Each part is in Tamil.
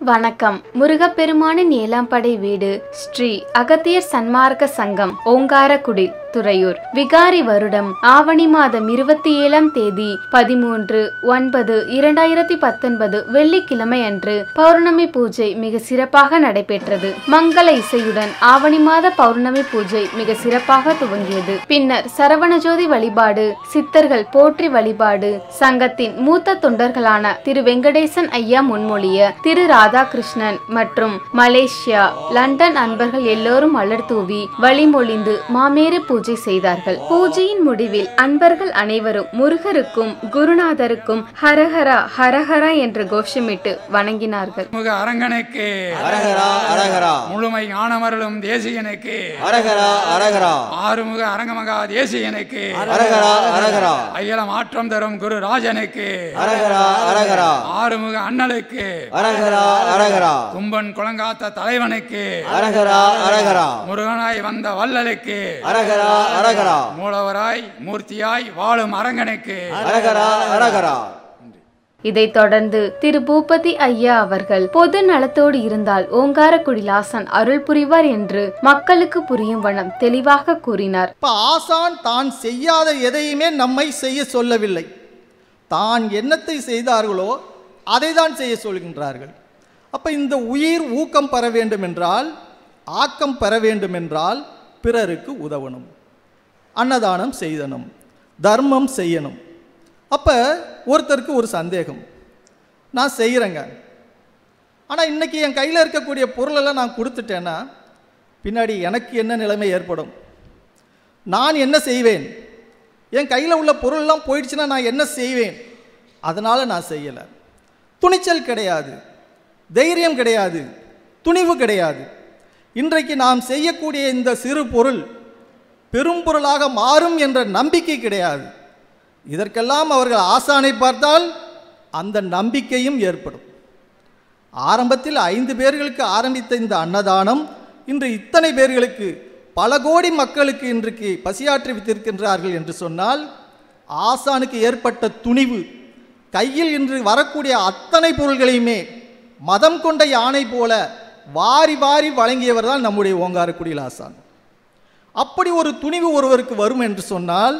வணக்கம் முருகப்பெருமானின் ஏழாம் படை வீடு ஸ்ரீ அகத்தியர் சன்மார்க்க சங்கம் ஓங்காரக்குடி துறையூர் விகாரி வருடம் ஆவணி மாதம் இருபத்தி ஏழாம் தேதி பதிமூன்று ஒன்பது இரண்டாயிரத்தி பத்தொன்பது வெள்ளிக்கிழமை அன்று பௌர்ணமி பூஜை மிக சிறப்பாக நடைபெற்றது மங்கள இசையுடன் ஆவணி மாத பௌர்ணமி பூஜை மிக சிறப்பாக துவங்கியது பின்னர் சரவணஜோதி வழிபாடு சித்தர்கள் போற்றி வழிபாடு சங்கத்தின் மூத்த தொண்டர்களான திரு வெங்கடேசன் ஐயா முன்மொழிய திரு ராதாகிருஷ்ணன் மற்றும் மலேசியா லண்டன் அன்பர்கள் எல்லோரும் மலர் தூவி வழிமொழிந்து மாமேறு பூஜை செய்தார்கள் பூஜையின் முடிவில் அன்பர்கள் அனைவரும் முருகருக்கும் குருநாதருக்கும் ஹரஹரா ஹரஹரா என்று கோஷமிட்டு வணங்கினார்கள் முக அரங்கனுக்கு அரகரா அரகரா முழுமை ஞானமருளும் தேசிகனுக்கு அரகரா அரகரா ஆறுமுக அரங்கமகா தேசிகனுக்கு அரகரா அரகரா அயல மாற்றம் தரும் குரு ராஜனுக்கு அரகரா அரகரா ஆறுமுக அண்ணலுக்கு அரகரா அரகரா கும்பன் குளங்காத்த தலைவனுக்கு அரகரா அரகரா முருகனாய் வந்த வள்ளலுக்கு அரகரா அரகரா மூலவராய் மூர்த்தியாய் வாழும் அரங்கனுக்கு அரகரா அரகரா இதைத் தொடர்ந்து திரு பூபதி ஐயா அவர்கள் பொது நலத்தோடு இருந்தால் ஓங்காரக்குடி லாசன் அருள் புரிவார் என்று மக்களுக்கு புரியும் வண்ணம் தெளிவாக கூறினார் இப்ப ஆசான் தான் செய்யாத எதையுமே நம்மை செய்ய சொல்லவில்லை தான் என்னத்தை செய்தார்களோ அதை தான் செய்ய சொல்கின்றார்கள் அப்ப இந்த உயிர் ஊக்கம் பெற வேண்டும் என்றால் ஆக்கம் பெற வேண்டும் என்றால் பிறருக்கு உதவணும் அன்னதானம் செய்தணும் தர்மம் செய்யணும் அப்போ ஒருத்தருக்கு ஒரு சந்தேகம் நான் செய்கிறேங்க ஆனால் இன்னைக்கு என் கையில் இருக்கக்கூடிய பொருளெல்லாம் நான் கொடுத்துட்டேன்னா பின்னாடி எனக்கு என்ன நிலைமை ஏற்படும் நான் என்ன செய்வேன் என் கையில் உள்ள பொருள்லாம் போயிடுச்சுன்னா நான் என்ன செய்வேன் அதனால் நான் செய்யலை துணிச்சல் கிடையாது தைரியம் கிடையாது துணிவு கிடையாது இன்றைக்கு நாம் செய்யக்கூடிய இந்த சிறு பொருள் பெரும் பொருளாக மாறும் என்ற நம்பிக்கை கிடையாது இதற்கெல்லாம் அவர்கள் ஆசானை பார்த்தால் அந்த நம்பிக்கையும் ஏற்படும் ஆரம்பத்தில் ஐந்து பேர்களுக்கு ஆரம்பித்த இந்த அன்னதானம் இன்று இத்தனை பேர்களுக்கு பல கோடி மக்களுக்கு இன்றைக்கு பசியாற்றி வைத்திருக்கின்றார்கள் என்று சொன்னால் ஆசானுக்கு ஏற்பட்ட துணிவு கையில் இன்று வரக்கூடிய அத்தனை பொருள்களையுமே மதம் கொண்ட யானை போல வாரி வாரி வழங்கியவர் தான் நம்முடைய ஓங்காரக்குடியில் ஆசான் அப்படி ஒரு துணிவு ஒருவருக்கு வரும் என்று சொன்னால்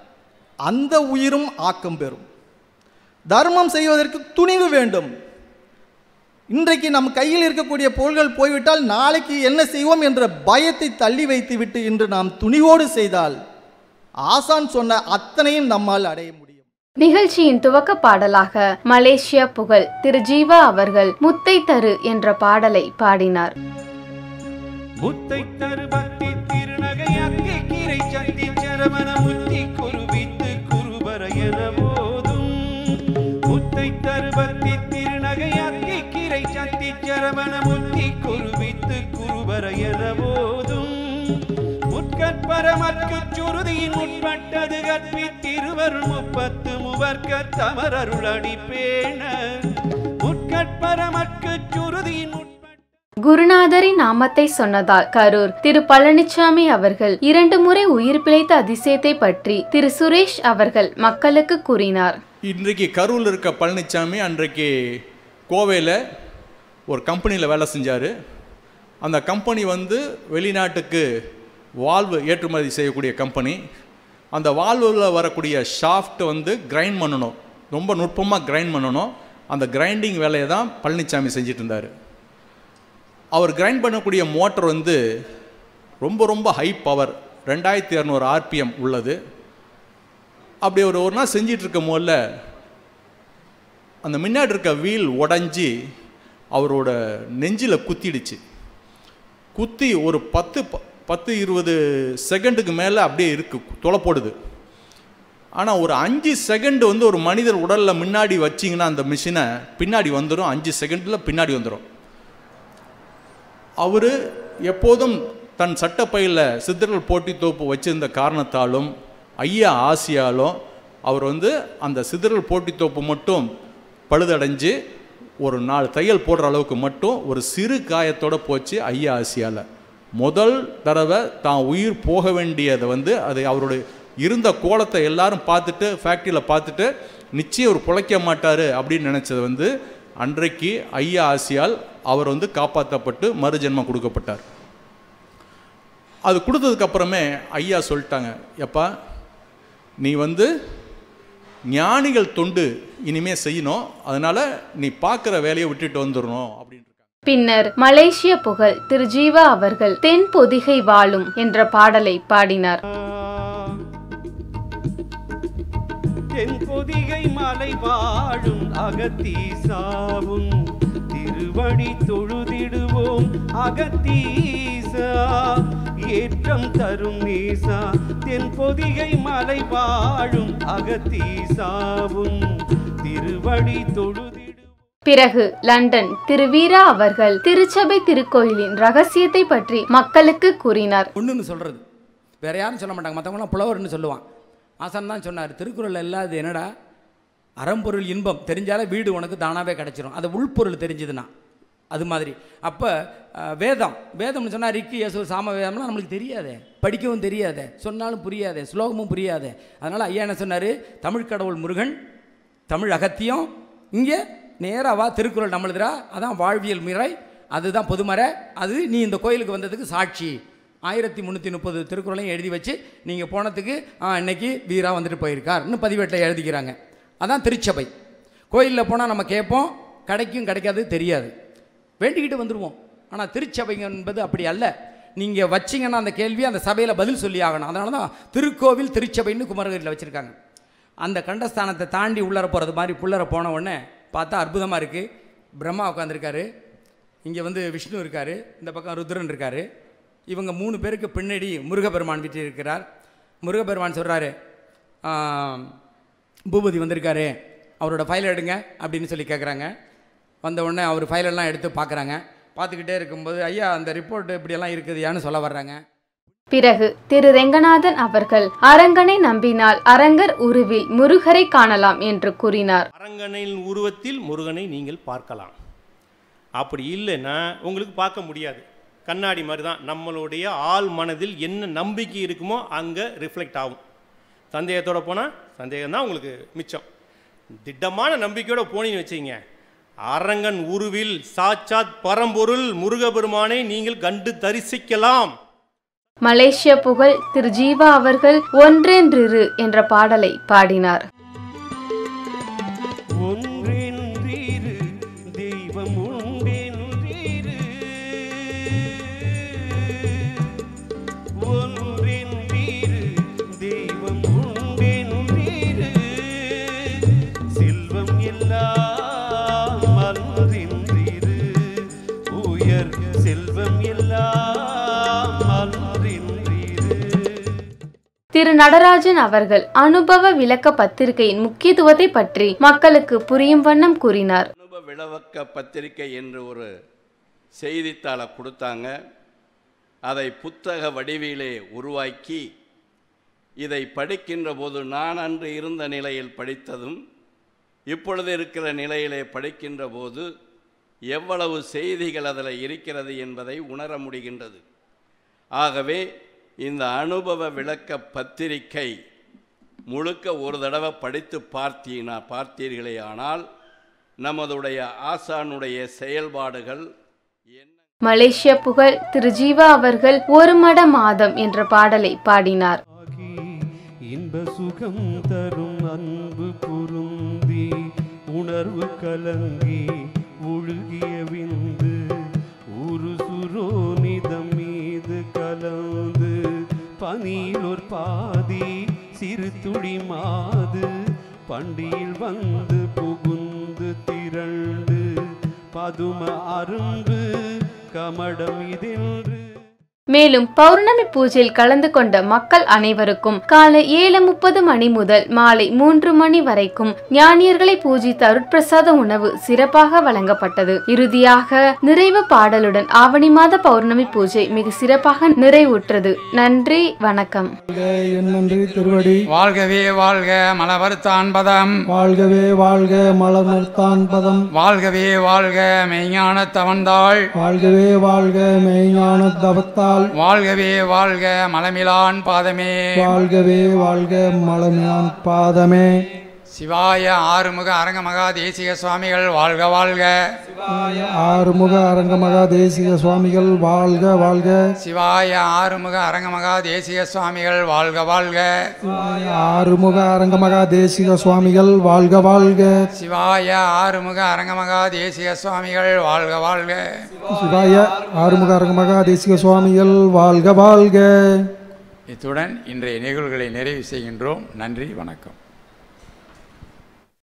அந்த உயிரும் ஆக்கம் பெறும் தர்மம் செய்வதற்கு துணிவு வேண்டும் இன்றைக்கு நம் கையில் இருக்கக்கூடிய பொருள்கள் போய்விட்டால் நாளைக்கு என்ன செய்வோம் என்ற பயத்தை தள்ளி வைத்துவிட்டு இன்று நாம் துணிவோடு செய்தால் ஆசான் சொன்ன அத்தனையும் நம்மால் அடைய முடியும் நிகழ்ச்சியின் துவக்க பாடலாக மலேசியா புகழ் திரு ஜீவா அவர்கள் முத்தை தரு என்ற பாடலை பாடினார் முத்தை தருபத்தி திருநகை அக்கை கீரை சந்தி சரவண முத்தி குருவித்து குருபர என போதும் முத்தை தருபத்தி திருநகை அக்கை கீரை சந்தி சரவண முத்தி குருவித்து குருபர என போதும் முற்கற்பரமற்கு சுருதியின் உட்பட்டது கற்பி திருவருள் முப்பத்து முவர்க்க தமரருளடி பேண முற்கற்பரமற்கு சுருதியின் உட்பட்ட குருநாதரின் நாமத்தை சொன்னதால் கரூர் திரு பழனிசாமி அவர்கள் இரண்டு முறை உயிர் பிழைத்த அதிசயத்தை பற்றி திரு சுரேஷ் அவர்கள் மக்களுக்கு கூறினார் இன்றைக்கு கரூரில் இருக்க பழனிசாமி அன்றைக்கு கோவையில் ஒரு கம்பெனியில் வேலை செஞ்சார் அந்த கம்பெனி வந்து வெளிநாட்டுக்கு வால்வு ஏற்றுமதி செய்யக்கூடிய கம்பெனி அந்த வால்வில் வரக்கூடிய ஷாஃப்ட் வந்து கிரைண்ட் பண்ணணும் ரொம்ப நுட்பமாக கிரைண்ட் பண்ணணும் அந்த கிரைண்டிங் வேலையை தான் பழனிசாமி செஞ்சிட்டு இருந்தார் அவர் கிரைண்ட் பண்ணக்கூடிய மோட்டர் வந்து ரொம்ப ரொம்ப ஹை பவர் ரெண்டாயிரத்தி இரநூறு ஆர்பிஎம் உள்ளது அப்படி ஒரு ஒரு நாள் செஞ்சிட்டு இருக்கும் போதுல அந்த முன்னாடி இருக்க வீல் உடஞ்சி அவரோட நெஞ்சில் குத்திடுச்சு குத்தி ஒரு பத்து ப- பத்து இருபது செகண்டுக்கு மேலே அப்படியே இருக்கு தொலை போடுது ஆனால் ஒரு அஞ்சு செகண்ட் வந்து ஒரு மனிதர் உடலில் முன்னாடி வச்சிங்கன்னா அந்த மிஷினை பின்னாடி வந்துடும் அஞ்சு செகண்டில் பின்னாடி வந்துடும் அவர் எப்போதும் தன் சட்டப்பையில் சித்தர்கள் போட்டி தோப்பு வச்சிருந்த காரணத்தாலும் ஐயா ஆசியாலும் அவர் வந்து அந்த சிதறல் போட்டி தோப்பு மட்டும் பழுதடைஞ்சு ஒரு நாலு தையல் போடுற அளவுக்கு மட்டும் ஒரு சிறு காயத்தோட போச்சு ஐயா ஆசியால முதல் தடவை தான் உயிர் போக வேண்டியதை வந்து அது அவருடைய இருந்த கோலத்தை எல்லாரும் பார்த்துட்டு ஃபேக்ட்ரியில் பார்த்துட்டு நிச்சயம் அவர் பிழைக்க மாட்டார் அப்படின்னு நினச்சது வந்து அன்றைக்கு ஐயா ஆசியால் அவர் வந்து காப்பாற்றப்பட்டு மறுஜென்மம் கொடுக்கப்பட்டார் அது கொடுத்ததுக்கு அப்புறமே ஐயா சொல்லிட்டாங்க எப்பா நீ வந்து ஞானிகள் தொண்டு இனிமே செய்யணும் அதனால நீ பார்க்குற வேலையை விட்டுட்டு வந்துடணும் அப்படின்னு பின்னர் மலேசிய புகழ் திரு ஜீவா அவர்கள் தென் பொதிகை வாழும் என்ற பாடலை பாடினார் தென் பொதிகை மலை வாழும் அகத்தீசாவும் திருவடி தொழுதிடுவோம் அகத்தீசா ஏற்றம் தரும் நீசா தென் பொதிகை மலை வாழும் அகத்தீசாவும் திருவடி தொழுதிடுவோம் பிறகு லண்டன் திரு வீரா அவர்கள் திருச்சபை திருக்கோயிலின் ரகசியத்தை பற்றி மக்களுக்கு கூறினார் ஒன்றுன்னு சொல்கிறது வேற யாரும் சொல்ல மாட்டாங்க மற்றவங்களாம் புலவர்னு சொல்லுவான் ஆசான் தான் சொன்னார் திருக்குறள் இல்லாது என்னடா அறம்பொருள் இன்பம் தெரிஞ்சாலே வீடு உனக்கு தானாகவே கிடச்சிரும் அது உள்பொருள் தெரிஞ்சதுன்னா அது மாதிரி அப்போ வேதம் வேதம்னு சொன்னால் ரிக்கு யசு சாம வேதம்லாம் நம்மளுக்கு தெரியாதே படிக்கவும் தெரியாதே சொன்னாலும் புரியாதே ஸ்லோகமும் புரியாதே அதனால் ஐயா என்ன சொன்னார் தமிழ் கடவுள் முருகன் தமிழ் அகத்தியம் இங்கே நேராக வா திருக்குறள் நம்மளுதுரா அதான் வாழ்வியல் முறை அதுதான் பொதுமறை அது நீ இந்த கோயிலுக்கு வந்ததுக்கு சாட்சி ஆயிரத்தி முந்நூற்றி முப்பது திருக்குறளையும் எழுதி வச்சு நீங்கள் போனதுக்கு ஆ, இன்னைக்கு வீரா வந்துட்டு போயிருக்கார்னு பதிவேட்டில் எழுதிக்கிறாங்க அதான் திருச்சபை கோயிலில் போனால் நம்ம கேட்போம் கிடைக்கும் கிடைக்காது தெரியாது வேண்டிக்கிட்டு வந்துடுவோம் ஆனால் திருச்சபைங்க என்பது அப்படி அல்ல நீங்கள் வச்சிங்கன்னா அந்த கேள்வி அந்த சபையில் பதில் சொல்லி ஆகணும் அதனால தான் திருக்கோவில் திருச்சபைன்னு குமரகிரியில் வச்சுருக்காங்க அந்த கண்டஸ்தானத்தை தாண்டி உள்ளர போகிறது மாதிரி புள்ளர போன உடனே பார்த்தா அற்புதமாக இருக்குது பிரம்மா உட்காந்துருக்காரு இங்கே வந்து விஷ்ணு இருக்கார் இந்த பக்கம் ருத்ரன் இருக்கார் இவங்க மூணு பேருக்கு பின்னாடி முருகப்பெருமான் வீட்டில் இருக்கிறார் முருகப்பெருமான் சொல்கிறாரு பூபதி வந்திருக்காரு அவரோட ஃபைல் எடுங்க அப்படின்னு சொல்லி கேட்குறாங்க வந்த உடனே அவர் ஃபைலெல்லாம் எடுத்து பார்க்குறாங்க பார்த்துக்கிட்டே இருக்கும்போது ஐயா அந்த ரிப்போர்ட் இப்படியெல்லாம் இருக்குதுயான்னு சொல்ல வர்றாங்க பிறகு திரு ரெங்கநாதன் அவர்கள் அரங்கனை நம்பினால் அரங்கர் உருவில் முருகரை காணலாம் என்று கூறினார் அரங்கனின் உருவத்தில் முருகனை நீங்கள் பார்க்கலாம் அப்படி இல்லைன்னா உங்களுக்கு பார்க்க முடியாது கண்ணாடி மாதிரி தான் நம்மளுடைய ஆள் மனதில் என்ன நம்பிக்கை இருக்குமோ அங்கே ரிஃப்ளெக்ட் ஆகும் சந்தேகத்தோட போனால் சந்தேகம் தான் உங்களுக்கு மிச்சம் திட்டமான நம்பிக்கையோட போனீங்கன்னு வச்சுங்க அரங்கன் உருவில் சாட்சாத் பரம்பொருள் முருகபெருமானை நீங்கள் கண்டு தரிசிக்கலாம் மலேசிய புகழ் திரு ஜீவா அவர்கள் ஒன்றென்றிரு என்ற பாடலை பாடினார் ஒன்றென்றீரு தெய்வம் உண்டென்றீரு ஒன்றென்றீரு தெய்வம் உண்டென்றீரு செல்வம் எல்லாம் அன்றென்றீரு உயர் செல்வம் எல்லாம் அன்றென்றீரு திரு நடராஜன் அவர்கள் அனுபவ விளக்க பத்திரிகையின் முக்கியத்துவத்தை பற்றி மக்களுக்கு புரியும் வண்ணம் கூறினார் அனுபவ விளவக்க பத்திரிகை என்று ஒரு செய்தித்தாளை கொடுத்தாங்க அதை புத்தக வடிவிலே உருவாக்கி இதை படிக்கின்ற போது நான் அன்று இருந்த நிலையில் படித்ததும் இப்பொழுது இருக்கிற நிலையிலே படிக்கின்ற போது எவ்வளவு செய்திகள் அதில் இருக்கிறது என்பதை உணர முடிகின்றது ஆகவே இந்த அனுபவ விளக்க பத்திரிகை முழுக்க ஒரு தடவை படித்து பார்த்தீனா பார்த்தீர்களே ஆனால் நமதுடைய ஆசானுடைய செயல்பாடுகள் என்ன மலேசிய புகழ் திரு ஜீவா அவர்கள் ஒரு மட மாதம் என்ற பாடலை பாடினார் ஆகி இன்ப சுகம் தரும் அன்பு பொருந்தி உணர்வு கலங்கி ஒழுகிய விந்து ஒரு சுரோனிதம் மீது கலந்து பனியிலொர் பாதி சிறு துளி மாது பண்டியில் வந்து புகுந்து திரண்டு பதும அரும்பு கமடம் இதென்று மேலும் பௌர்ணமி பூஜையில் கலந்து கொண்ட மக்கள் அனைவருக்கும் காலை ஏழு முப்பது மணி முதல் மாலை மூன்று மணி வரைக்கும் ஞானியர்களை பூஜித்த அருட்பிரசாத உணவு சிறப்பாக வழங்கப்பட்டது இறுதியாக நிறைவு பாடலுடன் ஆவணி மாத பௌர்ணமி பூஜை மிக சிறப்பாக நிறைவுற்றது நன்றி வணக்கம் என் நன்றி திருவடி வாழ்கவே வாழ்க மலவர்த்தான் பதம் வாழ்கவே வாழ்க மலர்மர்த்தான் பதம் வாழ்கவே வாழ்க மெய்ஞான தவந்தாள் வாழ்கவே வாழ்க மெய்ஞான தவத்தால் வாழ்கவே வாழ்க மலமிலான் பாதமே வாழ்கவே வாழ்க மலமியான் பாதமே சிவாய ஆறுமுக அரங்கமகா தேசிக சுவாமிகள் வாழ்க வாழ்க ஆறுமுக அரங்கமகா தேசிக சுவாமிகள் வாழ்க வாழ்க சிவாய ஆறுமுக அரங்கமகா தேசிக சுவாமிகள் வாழ்க வாழ்க ஆறுமுக அரங்கமகா தேசிக சுவாமிகள் வாழ்க வாழ்க சிவாய ஆறுமுக அரங்கமகா தேசிக சுவாமிகள் வாழ்க வாழ்க சிவாய ஆறுமுக அரங்கமகா தேசிக சுவாமிகள் வாழ்க வாழ்க இத்துடன் இன்றைய நிகழ்வுகளை நிறைவு செய்கின்றோம் நன்றி வணக்கம்